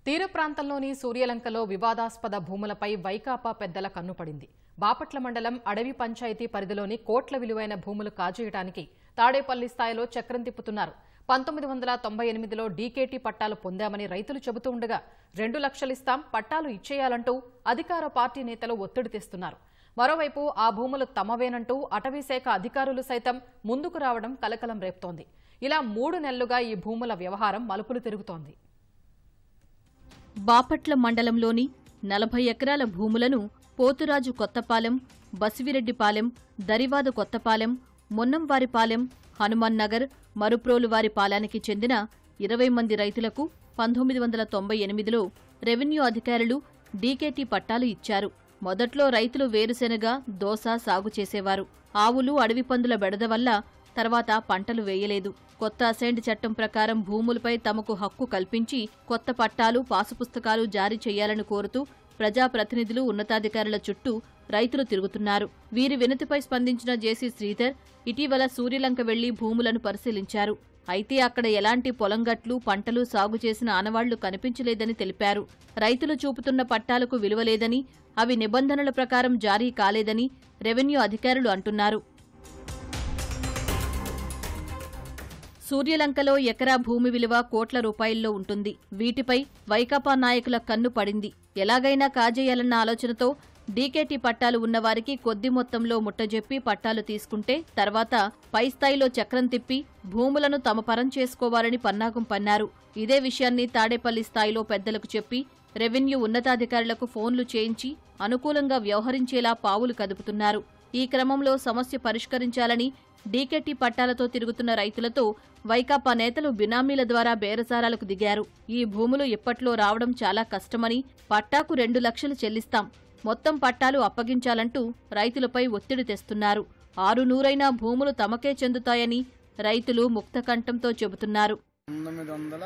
తీర ప్రాంతంలోని సూర్యలంకలో వివాదాస్పద భూములపై వైకాపా పెద్దల కన్నుపడింది బాపట్ల మండలం అడవి పంచాయతీ పరిధిలోని కోట్ల విలువైన భూములు కాజేయడానికి తాడేపల్లి స్థాయిలో చక్రం తిప్పుతున్నారు పంతొమ్మిది వందల తొంభై ఎనిమిదిలో డీకేటీ పట్టాలు పొందామని రైతులు చెబుతూ ఉండగా రెండు లక్షలిస్తాం పట్టాలు ఇచ్చేయాలంటూ అధికార పార్టీ నేతలు ఒత్తిడి తెస్తున్నారు మరోవైపు ఆ భూములు తమవేనంటూ అటవీశాఖ అధికారులు సైతం ముందుకు రావడం కలకలం రేపుతోంది ఇలా మూడు నెలలుగా ఈ భూముల వ్యవహారం మలుపులు తిరుగుతోంది బాపట్ల మండలంలోని నలభై ఎకరాల భూములను పోతురాజు కొత్తపాలెం బసివిరెడ్డిపాలెం దరివాద కొత్తపాలెం మొన్నంవారిపాలెం హనుమాన్ నగర్ మరుప్రోలువారి పాలానికి చెందిన ఇరవై మంది రైతులకు పంతొమ్మిది వందల తొంభై ఎనిమిదిలో రెవెన్యూ అధికారులు డీకేటీ పట్టాలు ఇచ్చారు మొదట్లో రైతులు వేరుశెనగ దోస సాగు చేసేవారు ఆవులు అడవి పందుల బెడద వల్ల తర్వాత పంటలు వేయలేదు కొత్త అసైన్డ్ చట్టం ప్రకారం భూములపై తమకు హక్కు కల్పించి కొత్త పట్టాలు పాసుపుస్తకాలు జారీ చేయాలని కోరుతూ ప్రజాప్రతినిధులు ఉన్నతాధికారుల చుట్టూ రైతులు తిరుగుతున్నారు వీరి వినతిపై స్పందించిన జేసీ శ్రీధర్ ఇటీవల సూర్యలంక వెళ్లి భూములను పరిశీలించారు అయితే అక్కడ ఎలాంటి పొలంగట్లు పంటలు సాగు చేసిన ఆనవాళ్లు కనిపించలేదని తెలిపారు రైతులు చూపుతున్న పట్టాలకు విలువలేదని అవి నిబంధనల ప్రకారం జారీ కాలేదని రెవెన్యూ అధికారులు అంటున్నారు సూర్యలంకలో ఎకరా భూమి విలువ కోట్ల రూపాయల్లో ఉంటుంది వీటిపై వైకాపా నాయకుల కన్ను పడింది ఎలాగైనా కాజేయాలన్న ఆలోచనతో డీకేటీ పట్టాలు ఉన్నవారికి కొద్ది మొత్తంలో ముట్టజెప్పి పట్టాలు తీసుకుంటే తర్వాత పై స్థాయిలో చక్రం తిప్పి భూములను తమ పరం చేసుకోవాలని పన్నాగం పన్నారు ఇదే విషయాన్ని తాడేపల్లి స్థాయిలో పెద్దలకు చెప్పి రెవెన్యూ ఉన్నతాధికారులకు ఫోన్లు చేయించి అనుకూలంగా వ్యవహరించేలా పావులు కదుపుతున్నారు ఈ క్రమంలో సమస్య పరిష్కరించాలని డీకెటీ పట్టాలతో తిరుగుతున్న రైతులతో వైకాపా నేతలు బినామీల ద్వారా బేరసారాలకు దిగారు ఈ భూములు ఇప్పట్లో రావడం చాలా కష్టమని పట్టాకు రెండు లక్షలు చెల్లిస్తాం మొత్తం పట్టాలు అప్పగించాలంటూ రైతులపై ఒత్తిడి తెస్తున్నారు ఆరు నూరైనా భూములు తమకే చెందుతాయని రైతులు ముక్తకంఠంతో చెబుతున్నారు పంతొమ్మిది వందల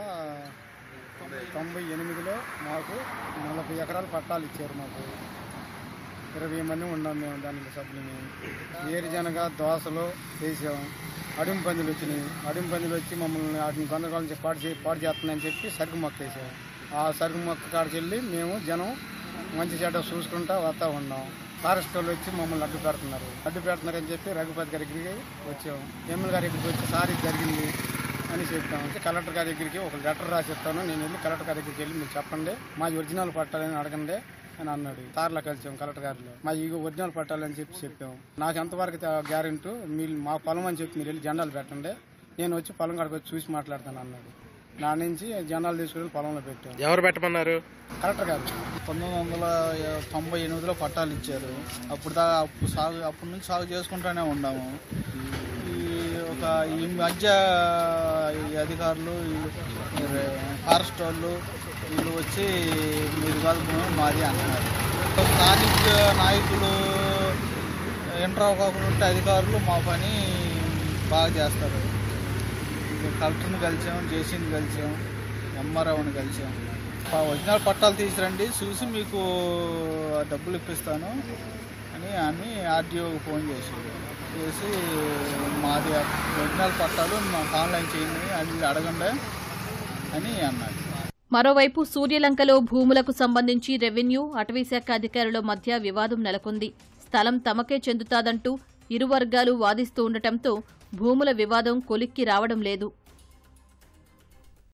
తొంభై ఎనిమిదిలో మాకు నలభై ఎకరాల పట్టాలు ఇచ్చారు మాకు ఇరవై మంది ఉన్నాం మేము దానికి సభ్యులని వేరుజనగ దోసలు వేసాం అడుగు పందులు వచ్చినాయి అడుగు పందులు వచ్చి మమ్మల్ని వాటిని గందరగోళం చేసి పాడు చే పాడు చేస్తున్నాయని చెప్పి సరుకు మొక్క వేసాం ఆ సరుకు మొక్క కాడికి వెళ్ళి మేము జనం మంచి చెడ్డ చూసుకుంటా వస్తా ఉన్నాం ఫారెస్ట్ వాళ్ళు వచ్చి మమ్మల్ని అడ్డు పెడుతున్నారు అడ్డు పెడుతున్నారని చెప్పి రఘుపతి గారి దగ్గరికి వచ్చాం ఎమ్మెల్యే గారి దగ్గరికి వచ్చి సార్ ఇది జరిగింది అని చెప్పాము కలెక్టర్ గారి దగ్గరికి ఒక లెటర్ రాసిస్తాను నేను వెళ్ళి కలెక్టర్ గారి దగ్గరికి వెళ్ళి మీరు చెప్పండి మా ఒరిజినల్ పట్టాలని అడగండి అని అన్నాడు సార్లో కలిసాం కలెక్టర్ గారిలో మా ఈ ఒరిజినల్ పట్టాలని చెప్పి చెప్పాము నాకు ఎంతవరకు గ్యారెంటీ మీరు మా పొలం అని చెప్పి మీరు వెళ్ళి జెండాలు పెట్టండి నేను వచ్చి పొలం కాడికి వచ్చి చూసి మాట్లాడతాను అన్నాడు నా నుంచి జెండాలు తీసుకుని పొలంలో పెట్టాం ఎవరు పెట్టమన్నారు కలెక్టర్ గారు పంతొమ్మిది వందల తొంభై ఎనిమిదిలో పట్టాలు ఇచ్చారు అప్పుడు దా అప్పుడు సాగు అప్పటి నుంచి సాగు చేసుకుంటూనే ఉన్నాము ఈ ఒక ఈ మధ్య ఈ అధికారులు ఈ ఫారెస్ట్ వాళ్ళు వీళ్ళు వచ్చి మీరు కాదు భూమి మాది అంటున్నారు స్థానిక నాయకులు ఎంటర్ అవ్వకుండా ఉంటే అధికారులు మా పని బాగా చేస్తారు కలెక్టర్ని కలిసాం జేసీని కలిసాం ఎంఆర్ఓని కలిసాం ఆ ఒరిజినల్ పట్టాలు తీసురండి చూసి మీకు డబ్బులు ఇప్పిస్తాను అని అని ఆర్డీఓకి ఫోన్ చేసి చేసి మాది ఒరిజినల్ పట్టాలు మాకు ఆన్లైన్ చేయండి అని అడగండి అని అన్నాడు మరోవైపు సూర్యలంకలో భూములకు సంబంధించి రెవెన్యూ అటవీశాఖ అధికారుల మధ్య వివాదం నెలకొంది స్థలం తమకే చెందుతాదంటూ ఇరు వర్గాలు వాదిస్తూ ఉండటంతో భూముల వివాదం కొలిక్కి రావడం లేదు